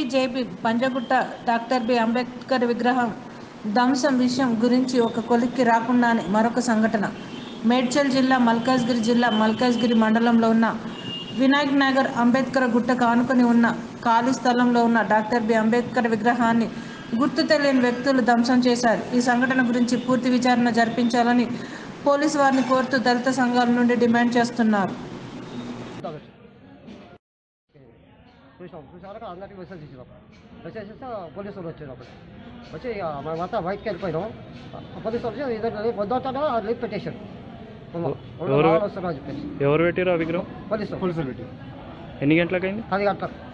JP Panjagutta doctor B Ambedkar విగ్రహం ధ్వంసం విషయం గురించి ఒక కొలిక్కి రాకుండానే మరొక సంఘటన మేడ్చల్ జిల్లా మల్కాజ్గిరి జిల్లా మల్కాజ్గిరి మండలంలో ఉన్న వినాయక్ నగర్ అంబేద్కర్ గుట్టకు ఆనుకొని ఉన్న ఖాళీ స్థలంలో ఉన్న డాక్టర్ బి అంబేద్కర్ విగ్రహాన్ని గుర్తు తెలియని వ్యక్తులు ధ్వంసం చేశారు ఈ సంఘటన గురించి పూర్తి విచారణ జరిపించాలని పోలీసు వారిని కోరుతూ దళిత సంఘాల నుండి డిమాండ్ చేస్తున్నారు చూసాం చూసాక అందరికీ మెసేజ్ ఇచ్చినాం మెసేజ్ ఇస్తే పోలీసులు వచ్చారు అప్పుడు వచ్చి ఇక మేమంతా బయటకు వెళ్ళిపోయినాం ఆ పోలీసులు వచ్చి ఇద్దరు వద్దవుతాడో లీవ్ పెట్టేశారు ఎవరు? వస్తున్నా చెప్పేసి ఎవరు పెట్టారు ఆ విగ్రహం పోలీసులు పోలీసులు పెట్టి ఎన్ని గంటలకైంది పది గంటలకు